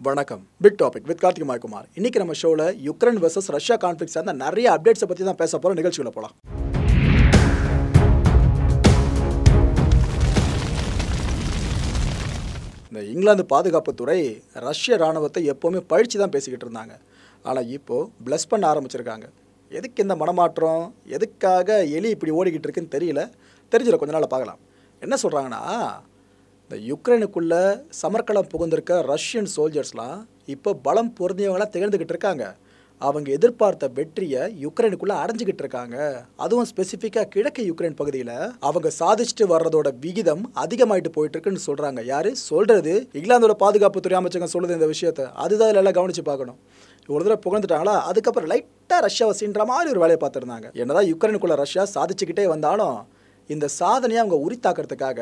வணக்கம் big topic with Karthik Maikumar இன்னைக்கு நம்ம ஷோவில் யுக்ரைன் வர்சஸ் ரஷ்யா கான்ஃப்ளிக்ஸ் அந்த நிறைய அப்டேட்ஸை பற்றி தான் பேச போகிற நிகழ்ச்சியில் போகலாம் இந்த இங்கிலாந்து பாதுகாப்புத்துறை ரஷ்ய ராணுவத்தை எப்போவுமே பழிச்சு தான் பேசிக்கிட்டு இருந்தாங்க ஆனால் இப்போது ப்ளஸ் பண்ண ஆரம்பிச்சிருக்காங்க எதுக்கு இந்த மனமாற்றம் எதுக்காக எலி இப்படி ஓடிக்கிட்டு இருக்குன்னு தெரியல தெரிஞ்சிடும் கொஞ்ச நாள் பார்க்கலாம் என்ன சொல்கிறாங்கன்னா இந்த யுக்ரைனுக்குள்ள சமர்க்களம் புகுந்திருக்க ரஷ்யன் சோல்ஜர்ஸ்லாம் இப்போ பலம் பொருந்தியவங்களாம் திகழ்ந்துக்கிட்டு இருக்காங்க அவங்க எதிர்பார்த்த வெற்றியை யுக்ரைனுக்குள்ள அடைஞ்சிக்கிட்டு இருக்காங்க அதுவும் ஸ்பெசிஃபிக்காக கிழக்கு யுக்ரைன் பகுதியில் அவங்க சாதிச்சுட்டு வர்றதோட விகிதம் அதிகமாயிட்டு போயிட்டு இருக்குன்னு சொல்றாங்க யாரு சொல்றது இங்கிலாந்தோட பாதுகாப்புத்துறை அமைச்சகம் சொல்லுது இந்த விஷயத்த அதுதான் இதுல எல்லாம் கவனிச்சு பார்க்கணும் இவ்வளோ தூரம் புகழ்ந்துட்டாங்களா அதுக்கப்புறம் லைட்டாக ரஷ்யாவை சீன்ற மாதிரி ஒரு வேலையை பார்த்துருந்தாங்க என்னதான் யுக்ரைனுக்குள்ள ரஷ்யா சாதிச்சுக்கிட்டே வந்தாலும் இந்த சாதனையை அவங்க உரித்தாக்கிறதுக்காக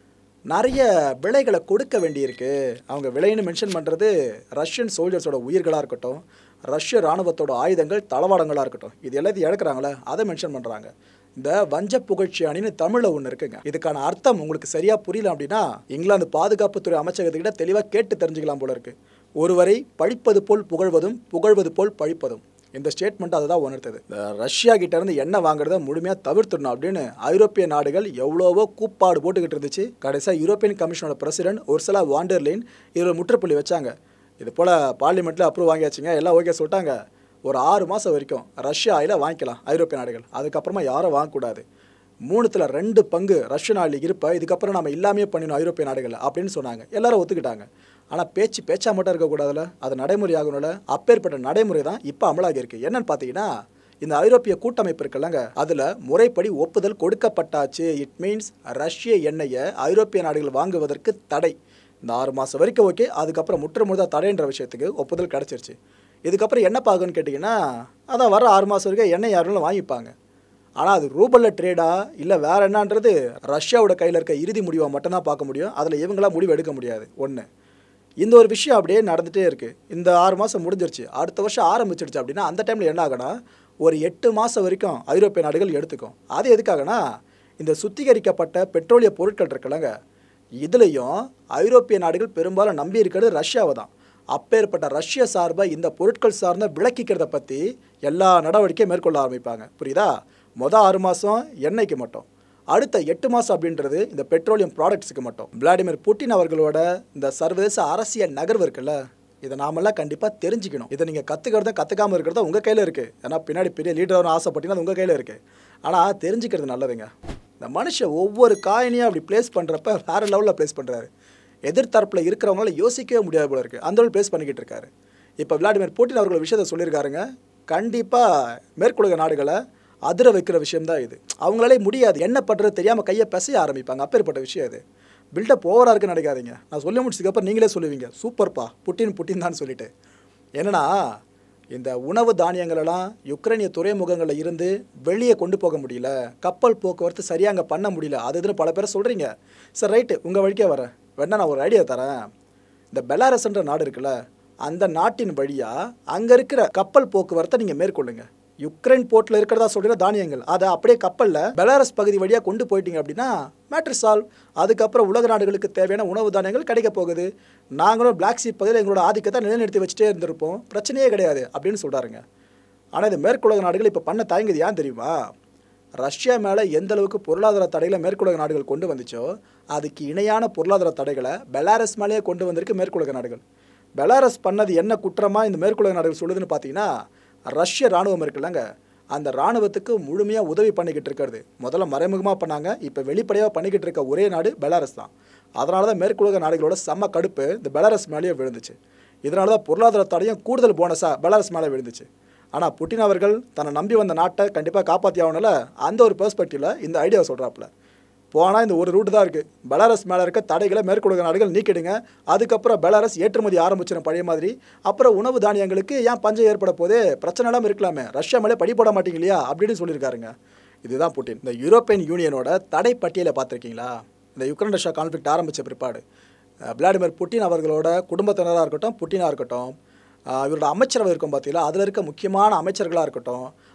நிறைய விலைகளை கொடுக்க வேண்டியிருக்கு அவங்க விலைன்னு மென்ஷன் பண்ணுறது ரஷ்யன் சோல்ஜர்ஸோட உயிர்களாக இருக்கட்டும் ரஷ்ய ராணுவத்தோட ஆயுதங்கள் தளவாடங்களாக இருக்கட்டும் இது எல்லாத்தையும் இழக்கிறாங்களே அதை மென்ஷன் பண்ணுறாங்க இந்த வஞ்ச புகழ்ச்சி அணின்னு தமிழில் ஒன்று இருக்குங்க இதுக்கான அர்த்தம் உங்களுக்கு சரியாக புரியல அப்படின்னா இங்கிலாந்து பாதுகாப்புத்துறை அமைச்சகத்துக்கிட்ட தெளிவாக கேட்டு தெரிஞ்சுக்கலாம் போல இருக்கு ஒருவரை பழிப்பது போல் புகழ்வதும் புகழ்வது போல் பழிப்பதும் இந்த ஸ்டேட்மெண்ட் அதை தான் உணர்த்தது இந்த ரஷ்யா கிட்ட இருந்து எண்ணெய் வாங்குறத முழுமையாக தவிர்த்துடணும் அப்படின்னு ஐரோப்பிய நாடுகள் எவ்வளவோ கூப்பாடு போட்டுக்கிட்டு இருந்துச்சு கடைசியாக யூரோப்பியன் கமிஷனோட பிரசிடென்ட் ஒர்சலா வாண்டர்லின் இதில் முற்றுப்புள்ளி வச்சாங்க இது போல் பார்லிமெண்ட்டில் அப்ரூவ் வாங்கியாச்சுங்க எல்லாம் ஓகே சொல்லிட்டாங்க ஒரு ஆறு மாதம் வரைக்கும் ரஷ்யா ஆயில வாங்கிக்கலாம் ஐரோப்பிய நாடுகள் அதுக்கப்புறமா யாரும் வாங்கக்கூடாது மூணுத்தில் ரெண்டு பங்கு ரஷ்ய நாடு இருப்ப இதுக்கப்புறம் நம்ம இல்லாமே பண்ணிடணும் ஐரோப்பிய நாடுகள் அப்படின்னு சொன்னாங்க எல்லாரும் ஒத்துக்கிட்டாங்க ஆனால் பேச்சு பேச்சா மட்டும் இருக்கக்கூடாதுல அது நடைமுறை ஆகணும்ல அப்பேற்பட்ட நடைமுறை தான் இப்போ அமலாகி இருக்கு என்னன்னு பார்த்தீங்கன்னா இந்த ஐரோப்பிய கூட்டமைப்பு இருக்குல்லங்க அதில் முறைப்படி ஒப்புதல் கொடுக்கப்பட்டாச்சு இட் மீன்ஸ் ரஷ்ய எண்ணெயை ஐரோப்பிய நாடுகள் வாங்குவதற்கு தடை இந்த ஆறு மாதம் வரைக்கும் ஓகே அதுக்கப்புறம் முற்று முழுதா தடைன்ற விஷயத்துக்கு ஒப்புதல் கிடச்சிருச்சு இதுக்கப்புறம் என்ன பாகுன்னு கேட்டிங்கன்னா அதான் வர ஆறு மாதம் வரைக்கும் எண்ணெய் யாரும் வாங்கிப்பாங்க ஆனால் அது ரூபலில் ட்ரேடா இல்லை வேற என்னன்றது ரஷ்யாவோட கையில் இருக்க இறுதி முடிவாக மட்டும்தான் பார்க்க முடியும் அதில் இவங்களாம் முடிவு எடுக்க முடியாது ஒன்று இந்த ஒரு விஷயம் அப்படியே நடந்துகிட்டே இருக்குது இந்த ஆறு மாதம் முடிஞ்சிருச்சு அடுத்த வருஷம் ஆரம்பிச்சிருச்சு அப்படின்னா அந்த டைமில் என்ன ஆகுனா ஒரு எட்டு மாதம் வரைக்கும் ஐரோப்பிய நாடுகள் எடுத்துக்கும் அது எதுக்காகனா இந்த சுத்திகரிக்கப்பட்ட பெட்ரோலிய பொருட்கள் இருக்குல்லங்க இதுலேயும் ஐரோப்பிய நாடுகள் பெரும்பாலும் நம்பி இருக்கிறது ரஷ்யாவை தான் அப்பேற்பட்ட ரஷ்ய சார்பாக இந்த பொருட்கள் சார்ந்த விளக்கிக்கிறத பற்றி எல்லா நடவடிக்கையும் மேற்கொள்ள ஆரம்பிப்பாங்க புரியுதா மொதல் ஆறு மாதம் எண்ணெய்க்கு மட்டும் அடுத்த எட்டு மாதம் அப்படின்றது இந்த பெட்ரோலியம் ப்ராடக்ட்ஸுக்கு மட்டும் விளாடிமிர் புட்டின் அவர்களோட இந்த சர்வதேச அரசியல் நகர்வு இருக்குல்ல இதை நாமெல்லாம் கண்டிப்பாக தெரிஞ்சுக்கணும் இதை நீங்கள் கற்றுக்கிறதும் கற்றுக்காமல் இருக்கிறதும் உங்கள் கையில் இருக்குது ஏன்னா பின்னாடி பெரிய லீடர் ஆசைப்பட்டீங்கன்னா அது உங்கள் கையில் இருக்குது ஆனால் தெரிஞ்சுக்கிறது நல்லதுங்க இந்த மனுஷன் ஒவ்வொரு காயினையும் அப்படி ப்ளேஸ் பண்ணுறப்ப வேறு லெவலில் ப்ளேஸ் பண்ணுறாரு எதிர்த்தரப்பில் இருக்கிறவங்களால யோசிக்கவே முடியாது போல இருக்குது அந்த அளவு ப்ளேஸ் பண்ணிக்கிட்டு இருக்காரு இப்போ விளாடிமிர் புட்டின் அவர்கள் விஷயத்த சொல்லியிருக்காருங்க கண்டிப்பாக மேற்குலக நாடுகளை அதிர வைக்கிற விஷயம்தான் இது அவங்களாலே முடியாது என்ன பண்ணுறது தெரியாமல் கையை பிசைய ஆரம்பிப்பாங்க அப்பேற்பட்ட விஷயம் இது பில்டப் ஓவராக இருக்குன்னு நினைக்காதீங்க நான் சொல்லி முடிச்சதுக்கப்புறம் நீங்களே சொல்லுவீங்க சூப்பர்ப்பா புட்டின் புட்டின் தான் சொல்லிட்டு என்னன்னா இந்த உணவு தானியங்களெல்லாம் யுக்ரைனிய துறைமுகங்களில் இருந்து வெளியே கொண்டு போக முடியல கப்பல் போக்குவரத்து சரியாக அங்கே பண்ண முடியல அது இதுன்னு பல பேர் சொல்கிறீங்க சரி ரைட்டு உங்கள் வழிக்கே வரேன் வேணா நான் ஒரு ஐடியா தரேன் இந்த பெலாரஸ்ன்ற நாடு இருக்குல்ல அந்த நாட்டின் வழியாக அங்கே இருக்கிற கப்பல் போக்குவரத்தை நீங்கள் மேற்கொள்ளுங்க யுக்ரைன் போர்ட்டில் இருக்கிறதா சொல்கிற தானியங்கள் அதை அப்படியே கப்பலில் பெலாரஸ் பகுதி வழியாக கொண்டு போயிட்டீங்க அப்படின்னா மேட்ரு சால்வ் அதுக்கப்புறம் உலக நாடுகளுக்கு தேவையான உணவு தானியங்கள் கிடைக்க போகுது நாங்களும் பிளாக் சீ பகுதியில் எங்களோட ஆதிக்கத்தை நிலைநிறுத்தி வச்சுட்டே இருந்திருப்போம் பிரச்சனையே கிடையாது அப்படின்னு சொல்கிறாருங்க ஆனால் இந்த மேற்குலக நாடுகள் இப்போ பண்ண தயங்குது ஏன் தெரியுமா ரஷ்யா மேலே எந்த அளவுக்கு பொருளாதார தடைகளை மேற்குலக நாடுகள் கொண்டு வந்துச்சோ அதுக்கு இணையான பொருளாதார தடைகளை பெலாரஸ் மேலேயே கொண்டு வந்திருக்கு மேற்குலக நாடுகள் பெலாரஸ் பண்ணது என்ன குற்றமாக இந்த மேற்குலக நாடுகள் சொல்லுதுன்னு பார்த்தீங்கன்னா ரஷ்ய ராணுவம் இருக்குல்லங்க அந்த ராணுவத்துக்கு முழுமையாக உதவி பண்ணிக்கிட்டு இருக்கிறது முதல்ல மறைமுகமாக பண்ணாங்க இப்போ வெளிப்படையாக பண்ணிக்கிட்டு இருக்க ஒரே நாடு பெலாரஸ் தான் அதனால தான் மேற்குலக நாடுகளோட செம்ம கடுப்பு இந்த பெலாரஸ் மேலேயே விழுந்துச்சு இதனால தான் பொருளாதார தடையும் கூடுதல் போனஸாக பெலாரஸ் மேலே விழுந்துச்சு ஆனால் புட்டின் அவர்கள் தன்னை நம்பி வந்த நாட்டை கண்டிப்பாக காப்பாற்றி ஆகணும்ல அந்த ஒரு பெர்ஸ்பெக்டிவில் இந்த ஐடியாவை சொல்கிறாப்புல போனால் இந்த ஒரு ரூட் தான் இருக்குது பெலாரஸ் மேலே இருக்க தடைகளை மேற்குலக நாடுகள் நீக்கிடுங்க அதுக்கப்புறம் பெலாரஸ் ஏற்றுமதி ஆரம்பிச்சிடும் பழைய மாதிரி அப்புறம் உணவு தானியங்களுக்கு ஏன் பஞ்சம் ஏற்பட போதே பிரச்சனை இல்லாமல் இருக்கலாமே ரஷ்யா மேலே படி போட மாட்டீங்க இல்லையா அப்படின்னு சொல்லியிருக்காருங்க இதுதான் புட்டின் இந்த யூரோப்பியன் யூனியனோட தடை பட்டியலை பார்த்துருக்கீங்களா இந்த யுக்ரைன் ரஷ்யா கான்ஃப்ளிக்ட் ஆரம்பித்த பிற்பாடு அஹ் விளாடிமிர் புட்டின் அவர்களோட குடும்பத்தினராக இருக்கட்டும் புட்டினாக இருக்கட்டும் ஆஹ் இவரோட அமைச்சரவை இருக்கும் பார்த்தீங்களா அதில் இருக்க முக்கியமான அமைச்சர்களாக இருக்கட்டும்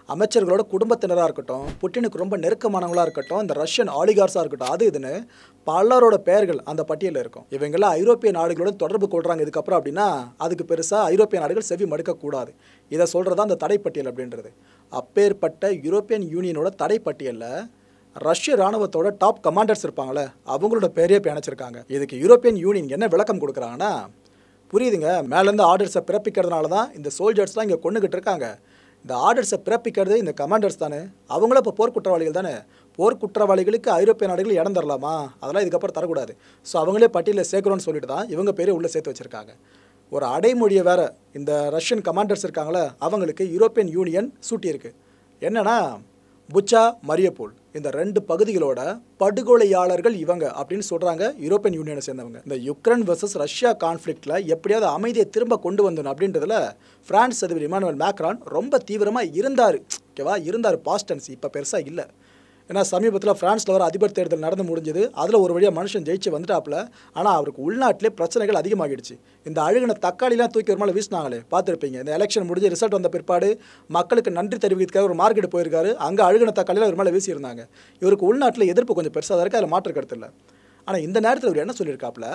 அமைச்சர்களோட குடும்பத்தினராக இருக்கட்டும் புட்டினுக்கு ரொம்ப நெருக்கமானவங்களா இருக்கட்டும் இந்த ரஷ்யன் ஆலிகார்ஸாக இருக்கட்டும் அது இதுன்னு பலரோட பெயர்கள் அந்த பட்டியலில் இருக்கும் இவங்கெல்லாம் ஐரோப்பிய நாடுகளோட தொடர்பு கொள்றாங்க இதுக்கப்புறம் அப்படின்னா அதுக்கு பெருசாக ஐரோப்பிய நாடுகள் செவி மடுக்கக்கூடாது இதை சொல்கிறது அந்த தடைப்பட்டியல் அப்படின்றது அப்பேற்பட்ட யூரோப்பியன் யூனியனோட தடைப்பட்டியலில் ரஷ்ய ராணுவத்தோட டாப் கமாண்டர்ஸ் இருப்பாங்களே அவங்களோட பேரையே பிணைச்சிருக்காங்க இதுக்கு யூரோப்பியன் யூனியன் என்ன விளக்கம் கொடுக்குறாங்கன்னா புரியுதுங்க மேலேருந்து ஆர்டர்ஸை பிறப்பிக்கிறதுனால தான் இந்த சோல்ஜர்ஸ்லாம் இங்கே கொண்டுகிட்டு இருக்காங்க இந்த ஆர்டர்ஸை பிறப்பிக்கிறது இந்த கமாண்டர்ஸ் தானே அவங்களும் இப்போ போர் குற்றவாளிகள் தானே போர் குற்றவாளிகளுக்கு ஐரோப்பிய நாடுகள் இடம் தரலாமா அதெல்லாம் இதுக்கப்புறம் தரக்கூடாது ஸோ அவங்களே பட்டியலில் சேர்க்கணும்னு சொல்லிட்டு தான் இவங்க பேரே உள்ளே சேர்த்து வச்சுருக்காங்க ஒரு அடைமொழியை வேற இந்த ரஷ்யன் கமாண்டர்ஸ் இருக்காங்களே அவங்களுக்கு யூரோப்பியன் யூனியன் சூட்டியிருக்கு என்னன்னா புச்சா மரியப்போல் இந்த ரெண்டு பகுதிகளோட படுகொலையாளர்கள் இவங்க அப்படின்னு சொல்றாங்க யூரோப்பியன் யூனியனை சேர்ந்தவங்க இந்த யுக்ரைன் வர்சஸ் ரஷ்யா கான்ஃப்ளிக்ட்ல எப்படியாவது அமைதியை திரும்ப கொண்டு வந்தணும் அப்படின்றதுல பிரான்ஸ் அதிபர் இமானுவல் மேக்ரான் ரொம்ப தீவிரமா இருந்தார் ஓகேவா இருந்தார் பாஸ்டன்ஸ் இப்போ பெருசா இல்லை ஏன்னா சமீபத்தில் ஃப்ரான்ஸில் வர அதிபர் தேர்தல் நடந்து முடிஞ்சது அதில் ஒரு வழியாக மனுஷன் ஜெயிச்சு வந்துட்டாப்புல ஆனால் அவருக்கு உள்நாட்டிலே பிரச்சனைகள் அதிகமாகிடுச்சு இந்த அழுகின தக்காளிலாம் தூக்கி ஒரு மேலே வீசினாங்களே பார்த்துருப்பீங்க இந்த எலெக்ஷன் முடிஞ்சு ரிசல்ட் வந்த பிற்பாடு மக்களுக்கு நன்றி தெரிவிக்கிறதுக்காக ஒரு மார்க்கெட் போயிருக்காரு அங்கே அழுகின தக்காளிலாம் ஒரு மேலே வீசியிருந்தாங்க இவருக்கு உள்நாட்டில் எதிர்ப்பு கொஞ்சம் பெருசாக தான் இருக்குது அதில் மாற்று கருத்து இல்லை ஆனால் இந்த நேரத்தில் இவர் என்ன சொல்லியிருக்காப்புல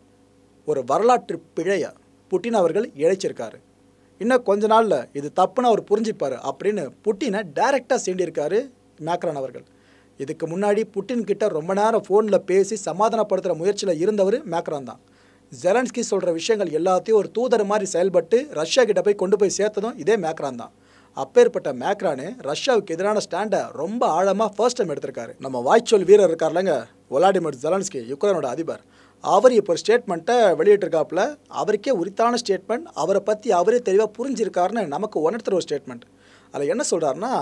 ஒரு வரலாற்று பிழையை புட்டின் அவர்கள் இழைச்சிருக்காரு இன்னும் கொஞ்ச நாளில் இது தப்புன்னு அவர் புரிஞ்சுப்பார் அப்படின்னு புட்டினை டைரெக்டாக சீண்டியிருக்காரு மேக்ரான் அவர்கள் இதுக்கு முன்னாடி புட்டின் கிட்ட ரொம்ப நேரம் ஃபோனில் பேசி சமாதானப்படுத்துகிற முயற்சியில் இருந்தவர் மேக்ரான் தான் ஜெலன்ஸ்கி சொல்கிற விஷயங்கள் எல்லாத்தையும் ஒரு தூதர் மாதிரி செயல்பட்டு ரஷ்யா கிட்ட போய் கொண்டு போய் சேர்த்ததும் இதே மேக்ரான் தான் அப்பேற்பட்ட மேக்ரானு ரஷ்யாவுக்கு எதிரான ஸ்டாண்டை ரொம்ப ஆழமாக ஃபர்ஸ்ட் டைம் எடுத்திருக்காரு நம்ம வாய்ச்சொல் வீரர் இருக்கார்லங்க ஒலாடிமிர் ஜெலன்ஸ்கி யுக்ரைனோட அதிபர் அவர் இப்போ ஒரு ஸ்டேட்மெண்ட்டை வெளியிட்டிருக்காப்புல அவருக்கே உரித்தான ஸ்டேட்மெண்ட் அவரை பற்றி அவரே தெளிவாக புரிஞ்சிருக்காருன்னு நமக்கு உணர்த்துற ஒரு ஸ்டேட்மெண்ட் அதில் என்ன சொல்கிறாருன்னா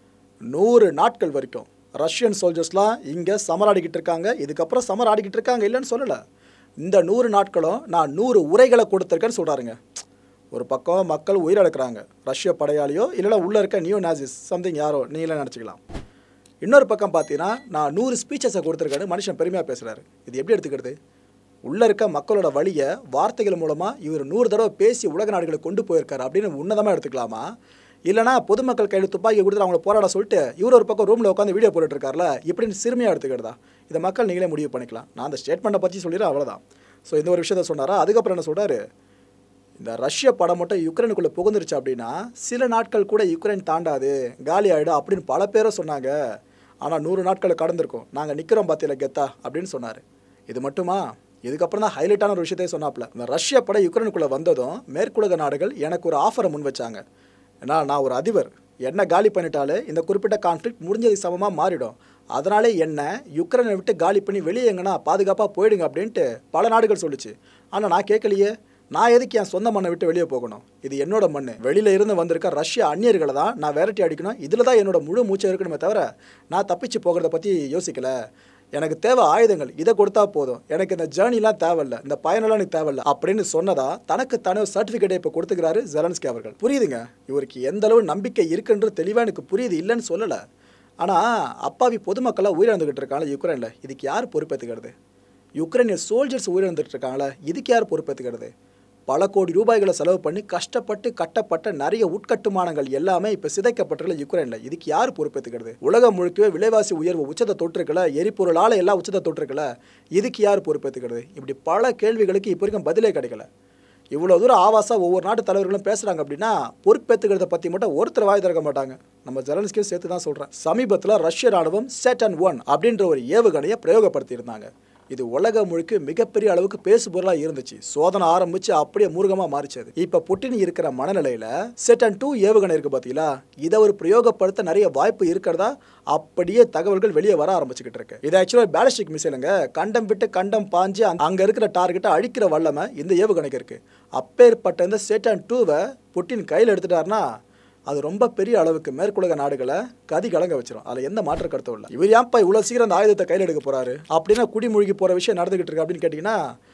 நூறு நாட்கள் வரைக்கும் ரஷ்யன் சோல்ஜர்ஸ்லாம் இங்கே சமர் ஆடிக்கிட்டு இருக்காங்க இதுக்கப்புறம் சமர் ஆடிக்கிட்டு இருக்காங்க இல்லைன்னு சொல்லலை இந்த நூறு நாட்களும் நான் நூறு உரைகளை கொடுத்துருக்கேன்னு சொல்கிறாருங்க ஒரு பக்கம் மக்கள் உயிரிழக்கிறாங்க ரஷ்ய படையாளியோ இல்லைனா உள்ளே இருக்க நியூ நாசிஸ் சம்திங் யாரோ நீங்களே நினச்சிக்கலாம் இன்னொரு பக்கம் பார்த்தீங்கன்னா நான் நூறு ஸ்பீச்சஸை கொடுத்துருக்கேன்னு மனுஷன் பெருமையாக பேசுகிறாரு இது எப்படி எடுத்துக்கிறது உள்ளே இருக்க மக்களோட வழியை வார்த்தைகள் மூலமாக இவர் நூறு தடவை பேசி உலக நாடுகளுக்கு கொண்டு போயிருக்காரு அப்படின்னு உன்னதமாக எடுத்துக்கலாமா இல்லைனா பொதுமக்கள் கையில் துப்பாக்கி கொடுத்து அவங்கள போராட சொல்லிட்டு இவர் ஒரு பக்கம் ரூமில் உட்காந்து வீடியோ போட்டுட்டு இருக்கார்ல இப்படின்னு சிறுமையாக எடுத்துக்கிறதா இதை மக்கள் நீங்களே முடிவு பண்ணிக்கலாம் நான் அந்த ஸ்டேட்மெண்ட்டை பற்றி சொல்லிடுறேன் அவ்வளோதான் ஸோ இந்த ஒரு விஷயத்த சொன்னாரா அதுக்கப்புறம் என்ன சொல்கிறாரு இந்த ரஷ்ய படம் மட்டும் யுக்ரைனுக்குள்ளே புகுந்துருச்சு அப்படின்னா சில நாட்கள் கூட யுக்ரைன் தாண்டாது காலி ஆகிடும் அப்படின்னு பல பேரை சொன்னாங்க ஆனால் நூறு நாட்கள் கடந்திருக்கும் நாங்கள் நிற்கிறோம் பார்த்தியில கெத்தா அப்படின்னு சொன்னார் இது மட்டுமா இதுக்கப்புறம் தான் ஹைலைட்டான ஒரு விஷயத்தையே சொன்னாப்புல இந்த ரஷ்ய படை யுக்ரைனுக்குள்ளே வந்ததும் மேற்குலக நாடுகள் எனக்கு ஒரு ஆஃபரை முன் வச்சாங்க ஏன்னா நான் ஒரு அதிபர் என்ன காலி பண்ணிட்டாலே இந்த குறிப்பிட்ட கான்ஃப்ளிக்ட் முடிஞ்சது சமமாக மாறிடும் அதனாலே என்ன யுக்ரைனை விட்டு காலி பண்ணி வெளியே எங்கன்னா பாதுகாப்பாக போயிடுங்க அப்படின்ட்டு பல நாடுகள் சொல்லுச்சு ஆனால் நான் கேட்கலையே நான் எதுக்கு என் சொந்த மண்ணை விட்டு வெளியே போகணும் இது என்னோட மண் வெளியில இருந்து வந்திருக்க ரஷ்ய அந்நியர்களை தான் நான் விரட்டி அடிக்கணும் இதில் தான் என்னோட முழு மூச்சை இருக்கணுமே தவிர நான் தப்பிச்சு போகிறத பற்றி யோசிக்கல எனக்கு தேவை ஆயுதங்கள் இதை கொடுத்தா போதும் எனக்கு இந்த ஜேர்னிலாம் தேவையில்ல இந்த பயணம்லாம் எனக்கு தேவையில்ல அப்படின்னு சொன்னதா தனக்கு தானே சர்டிஃபிகேட்டை இப்போ கொடுத்துக்கிறாரு ஜெலன்ஸ்கி அவர்கள் புரியுதுங்க இவருக்கு எந்த அளவு நம்பிக்கை இருக்குன்றது தெளிவாக எனக்கு புரியுது இல்லைன்னு சொல்லலை ஆனால் அப்பாவி பொதுமக்களாக உயிரிழந்துகிட்டு இருக்காங்களே யுக்ரைனில் இதுக்கு யார் பொறுப்பேற்றுக்கிறது யுக்ரைனிய சோல்ஜர்ஸ் உயிரிழந்துட்டு இருக்காங்களே இதுக்கு யார் பொறுப்பேற்றுக்கிறது பல கோடி ரூபாய்களை செலவு பண்ணி கஷ்டப்பட்டு கட்டப்பட்ட நிறைய உட்கட்டுமானங்கள் எல்லாமே இப்போ சிதைக்கப்பட்டுள்ள யுக்ரைனில் இதுக்கு யார் பொறுப்பேற்றுக்கிறது உலகம் முழுக்கவே விலைவாசி உயர்வு உச்சத்தை தொற்றுக்கல எரிபொருளால் எல்லாம் உச்சத்தை தொற்றுக்கல இதுக்கு யார் பொறுப்பேற்றுக்கிறது இப்படி பல கேள்விகளுக்கு இப்போ வரைக்கும் பதிலே கிடைக்கல இவ்வளோ தூரம் ஆவாசா ஒவ்வொரு நாட்டு தலைவர்களும் பேசுகிறாங்க அப்படின்னா பொறுப்பேற்றுக்கிறத பற்றி மட்டும் ஒருத்தர் வாய் திறக்க மாட்டாங்க நம்ம ஜெலன்ஸ்கியும் சேர்த்து தான் சொல்கிறேன் சமீபத்தில் ரஷ்ய ராணுவம் சேட்டன் ஒன் அப்படின்ற ஒரு ஏவுகணையை பிரயோகப்படுத்தியிருந்தாங்க இது உலகம் முழுக்க மிகப்பெரிய அளவுக்கு பேசுபொருளாக இருந்துச்சு சோதனை ஆரம்பிச்சு அப்படியே மூர்க்கமாக மாறிச்சது இப்போ புட்டின் இருக்கிற மனநிலையில் செட்டன் டூ ஏவுகணை இருக்கு பார்த்தீங்களா இதை ஒரு பிரயோகப்படுத்த நிறைய வாய்ப்பு இருக்கிறதா அப்படியே தகவல்கள் வெளியே வர ஆரம்பிச்சுக்கிட்டு இருக்கு இது ஆக்சுவலாக பேலிஸ்டிக் மிசைலுங்க கண்டம் விட்டு கண்டம் பாஞ்சு அந்த- அங்க இருக்கிற டார்கெட்டை அழிக்கிற வல்லமை இந்த ஏவுகணைக்கு இருக்கு அப்பேற்பட்ட இந்த சேட்டன் டூவை புட்டின் கையில் எடுத்துட்டாருன்னா அது ரொம்ப பெரிய அளவுக்கு மேற்குலக நாடுகளை கதி கலங்க வச்சிரும் அதில் எந்த மாற்று கருத்தும் இல்லை இவர் ஏன்ப்பா இவ்வளோ சீக்கிரம் அந்த ஆயுதத்தை கையில் எடுக்க போறாரு அப்படின்னா குடிமூழ்கி போகிற விஷயம் நடந்துகிட்டு இருக்கு அப்படின்னு கேட்டிங்கன்னா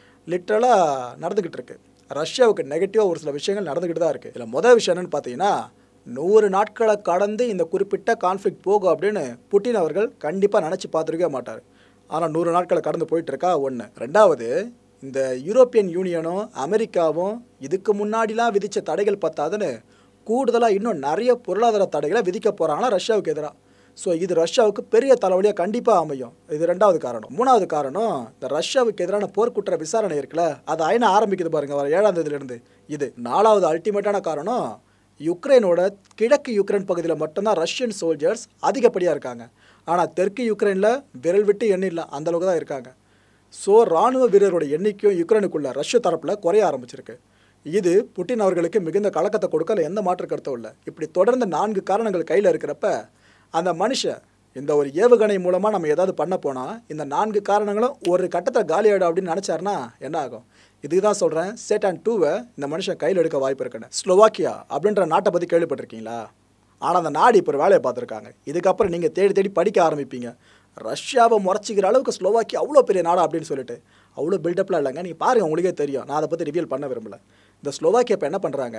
லிட்ரலாக நடந்துகிட்டு இருக்கு ரஷ்யாவுக்கு நெகட்டிவாக ஒரு சில விஷயங்கள் நடந்துக்கிட்டு தான் இருக்குது இதில் முதல் விஷயம் என்னன்னு பார்த்தீங்கன்னா நூறு நாட்களை கடந்து இந்த குறிப்பிட்ட கான்ஃப்ளிக்ட் போகும் அப்படின்னு புட்டின் அவர்கள் கண்டிப்பாக நினச்சி பார்த்துருக்கவே மாட்டார் ஆனால் நூறு நாட்களை கடந்து போயிட்டு இருக்கா ஒன்று ரெண்டாவது இந்த யூரோப்பியன் யூனியனும் அமெரிக்காவும் இதுக்கு முன்னாடிலாம் விதித்த தடைகள் பத்தாதுன்னு கூடுதலாக இன்னும் நிறைய பொருளாதார தடைகளை விதிக்க போகிறாங்களா ரஷ்யாவுக்கு எதிராக ஸோ இது ரஷ்யாவுக்கு பெரிய தலைவலியாக கண்டிப்பாக அமையும் இது ரெண்டாவது காரணம் மூணாவது காரணம் இந்த ரஷ்யாவுக்கு எதிரான போர்க்குற்ற விசாரணை இருக்குல்ல அது ஐநா ஆரம்பிக்குது பாருங்க வர ஏழாம் தேதியிலிருந்து இது நாலாவது அல்டிமேட்டான காரணம் யுக்ரைனோட கிழக்கு யுக்ரைன் பகுதியில் மட்டும்தான் ரஷ்யன் சோல்ஜர்ஸ் அதிகப்படியாக இருக்காங்க ஆனால் தெற்கு யுக்ரைனில் விரல் விட்டு எண்ணில்ல அந்த அளவுக்கு தான் இருக்காங்க ஸோ ராணுவ வீரரோட எண்ணிக்கையும் யுக்ரைனுக்குள்ள ரஷ்ய தரப்பில் குறைய ஆரம்பிச்சிருக்கு இது புட்டின் அவர்களுக்கு மிகுந்த கலக்கத்தை கொடுக்கல எந்த மாற்று கருத்தும் இல்லை இப்படி தொடர்ந்து நான்கு காரணங்கள் கையில் இருக்கிறப்ப அந்த மனுஷன் இந்த ஒரு ஏவுகணை மூலமாக நம்ம ஏதாவது பண்ண போனால் இந்த நான்கு காரணங்களும் ஒரு கட்டத்தில் காலியாயிடும் அப்படின்னு நினச்சாருன்னா என்ன ஆகும் இதுக்கு தான் சொல்கிறேன் சேட்டான் டூவை இந்த மனுஷன் கையில் எடுக்க வாய்ப்பு இருக்குன்னு ஸ்லோவாக்கியா அப்படின்ற நாட்டை பற்றி கேள்விப்பட்டிருக்கீங்களா ஆனால் அந்த நாடு இப்போ ஒரு வேலையை பார்த்துருக்காங்க இதுக்கப்புறம் நீங்கள் தேடி தேடி படிக்க ஆரம்பிப்பீங்க ரஷ்யாவை முறைச்சிக்கிற அளவுக்கு ஸ்லோவாக்கி அவ்வளோ பெரிய நாடா அப்படின்னு சொல்லிட்டு அவ்வளோ பில்டப்லாம் இல்லைங்க நீங்கள் பாருங்கள் உங்களுக்கே தெரியும் நான் அதை பற்றி ரிவீல் பண்ண விரும்பல இந்த ஸ்லோவாக்கியா இப்போ என்ன பண்ணுறாங்க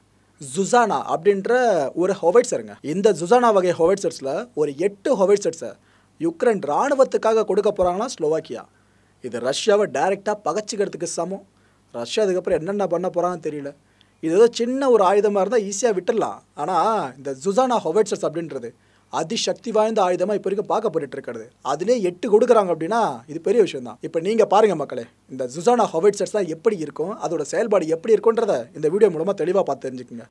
ஜுசானா அப்படின்ற ஒரு ஹொவைட்ஸருங்க இந்த ஜுசானா வகை ஹொவைட்ஸர்ஸில் ஒரு எட்டு ஹொவைட்ஸர்ஸை யுக்ரைன் இராணுவத்துக்காக கொடுக்க போகிறாங்களா ஸ்லோவாக்கியா இது ரஷ்யாவை டைரெக்டாக பகச்சிக்கிறதுக்கு சமம் ரஷ்யா அதுக்கப்புறம் என்னென்ன பண்ண போகிறாங்கன்னு தெரியல இது ஏதோ சின்ன ஒரு ஆயுதமாக இருந்தால் ஈஸியாக விட்டுடலாம் ஆனால் இந்த ஜுசானா ஹொவைட்ஸர்ஸ் அப்படின்றது அதிசக்தி வாய்ந்த ஆயுதமாக இப்போ வரைக்கும் பார்க்கப்பட்டு இருக்கிறது அதிலே எட்டு கொடுக்குறாங்க அப்படின்னா இது பெரிய விஷயம் தான் இப்போ நீங்கள் பாருங்கள் மக்களே இந்த ஜுசானா ஹொவைட்ஸர்ஸ் தான் எப்படி இருக்கும் அதோட செயல்பாடு எப்படி இருக்குன்றத இந்த வீடியோ மூலமாக தெளிவாக பார்த்து தெரிஞ்சுக்குங்க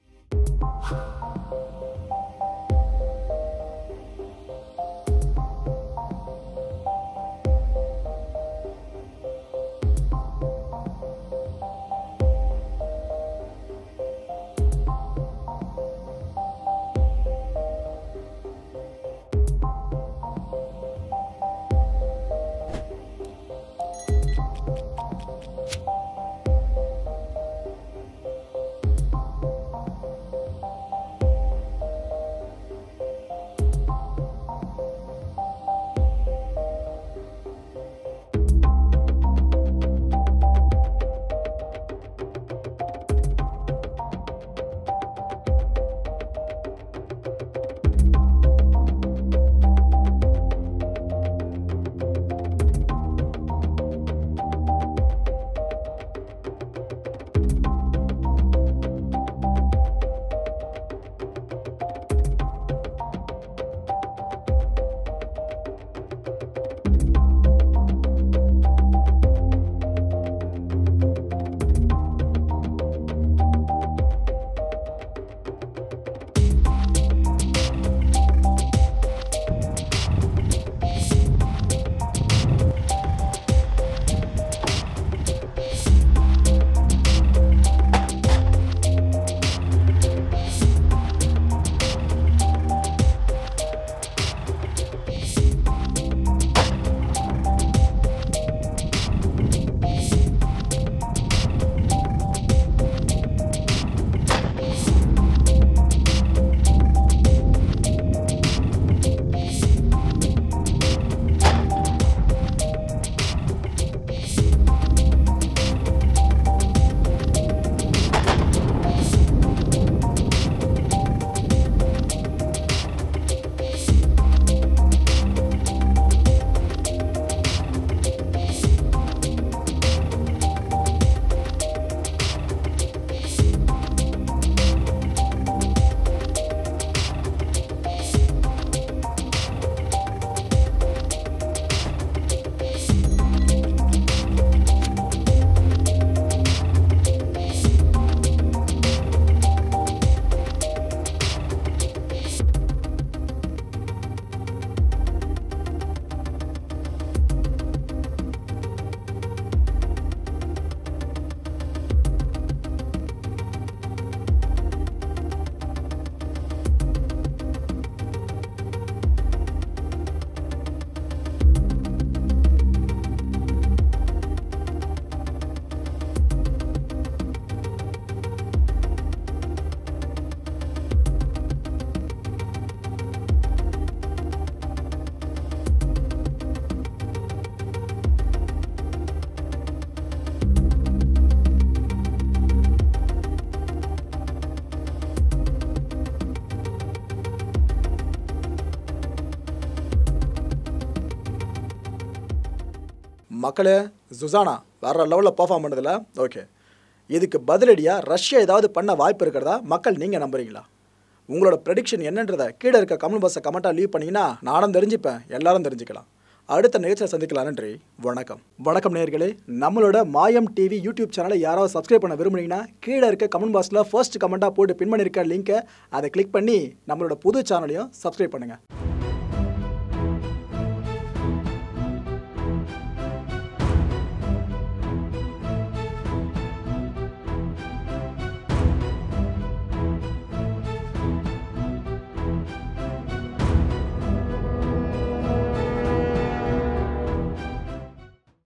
மக்களே சுசானா வேற லெவலில் பர்ஃபார்ம் பண்ணுதில்ல ஓகே இதுக்கு பதிலடியாக ரஷ்யா ஏதாவது பண்ண வாய்ப்பு இருக்கிறதா மக்கள் நீங்கள் நம்புறீங்களா உங்களோட ப்ரெடிக்ஷன் என்னன்றதை கீழே இருக்க கமெண்ட் பாக்ஸை கமெண்ட்டாக லீவ் பண்ணிங்கன்னா நானும் தெரிஞ்சுப்பேன் எல்லாரும் தெரிஞ்சுக்கலாம் அடுத்த நிகழ்ச்சியில் சந்திக்கலாம் நன்றி வணக்கம் வணக்கம் நேயர்களே நம்மளோட மாயம் டிவி யூடியூப் சேனலை யாராவது சப்ஸ்கிரைப் பண்ண விரும்புனீங்கன்னா கீழே இருக்க கமெண்ட் பாக்ஸில் ஃபர்ஸ்ட் கமெண்ட்டாக போட்டு பின் பண்ணியிருக்க லிங்கை அதை கிளிக் பண்ணி நம்மளோட புது சேனலையும் சப்ஸ்கிரைப் பண்ணுங்கள்